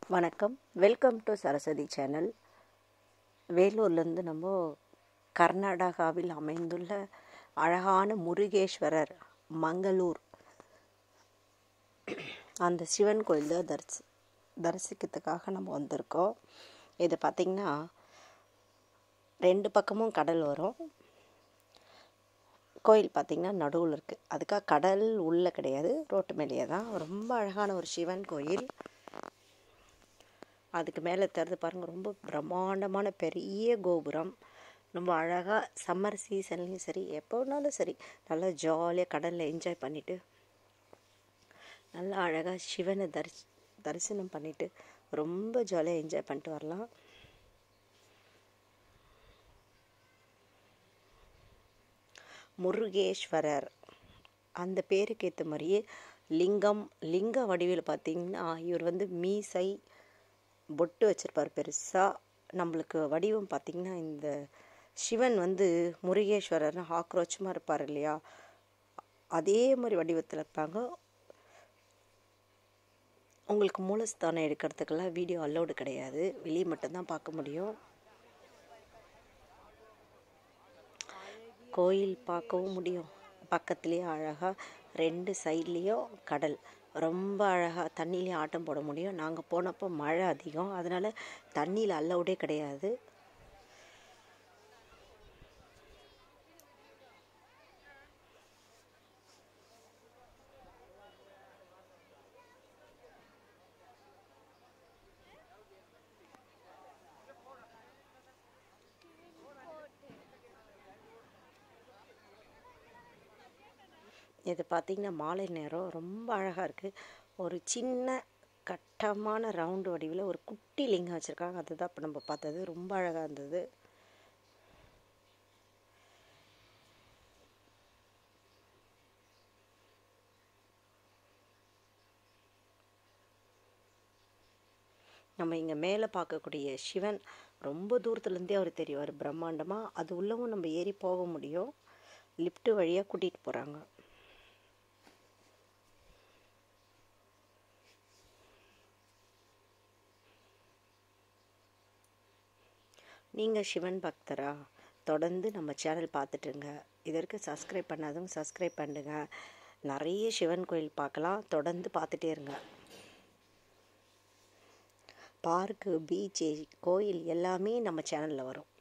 வணக்கம் welcome to Saraswati channel வேலூர்லேருந்து நம்ம கர்நாடகாவில் அமைந்துள்ள அழகான முருகேஸ்வரர் மங்களூர் அந்த சிவன் கோயில் தான் தரிசி தரிசிக்கிறதுக்காக நம்ம வந்திருக்கோம் இது பார்த்திங்கன்னா ரெண்டு பக்கமும் கடல் வரும் கோயில் பார்த்திங்கன்னா நடுவில் இருக்குது அதுக்காக கடல் உள்ளே கிடையாது ரோட்டு மேலேயே தான் ரொம்ப அழகான ஒரு சிவன் கோயில் அதுக்கு மேலே திறந்து பாருங்கள் ரொம்ப பிரம்மாண்டமான பெரிய கோபுரம் ரொம்ப அழகாக சம்மர் சீசன்லேயும் சரி எப்போனாலும் சரி நல்லா ஜாலியாக கடலில் என்ஜாய் பண்ணிவிட்டு நல்லா அழகாக சிவனை தரிசி தரிசனம் பண்ணிவிட்டு ரொம்ப ஜாலியாக என்ஜாய் பண்ணிட்டு வரலாம் முருகேஸ்வரர் அந்த பேருக்கு ஏற்ற மாதிரியே லிங்கம் லிங்க வடிவில் பார்த்திங்கன்னா இவர் வந்து மீசை பொட்டு வச்சுருப்பார் பெருசாக நம்மளுக்கு வடிவம் பார்த்திங்கன்னா இந்த சிவன் வந்து முருகேஸ்வரர்னு ஆக்ரோச்சமாக இருப்பார் இல்லையா அதே மாதிரி வடிவத்தில் இருப்பாங்க உங்களுக்கு மூலஸ்தானம் எடுக்கிறதுக்கெல்லாம் வீடியோ அலோடு கிடையாது வெளியே மட்டும்தான் பார்க்க முடியும் கோயில் பார்க்கவும் முடியும் பக்கத்துலேயே அழகாக ரெண்டு சைட்லேயும் கடல் ரொம்ப அழகாக தண்ணியிலையும் ஆட்டம் போட முடியும் நாங்கள் போனப்போ மழை அதிகம் அதனால் தண்ணியில் அல்லவுடே கிடையாது இது பார்த்திங்கன்னா மாலை நேரம் ரொம்ப அழகாக இருக்குது ஒரு சின்ன கட்டமான ரவுண்டு வடிவில் ஒரு குட்டி லிங்கம் வச்சுருக்காங்க அதுதான் இப்போ நம்ம பார்த்தது ரொம்ப அழகாக இருந்தது நம்ம இங்கே மேலே பார்க்கக்கூடிய சிவன் ரொம்ப தூரத்துலேருந்தே அவர் தெரிவார் பிரம்மாண்டமாக அது உள்ளவும் நம்ம ஏறி போக முடியும் லிஃப்ட்டு வழியாக கூட்டிகிட்டு போகிறாங்க நீங்கள் சிவன் பக்தரா தொடர்ந்து நம்ம சேனல் பார்த்துட்டுருங்க இதற்கு சப்ஸ்கிரைப் பண்ணாதவங்க சப்ஸ்கிரைப் பண்ணுங்க நிறைய சிவன் கோயில் பார்க்கலாம் தொடர்ந்து பார்த்துட்டே இருங்க பார்க்கு பீச்சு கோயில் எல்லாமே நம்ம சேனலில் வரும்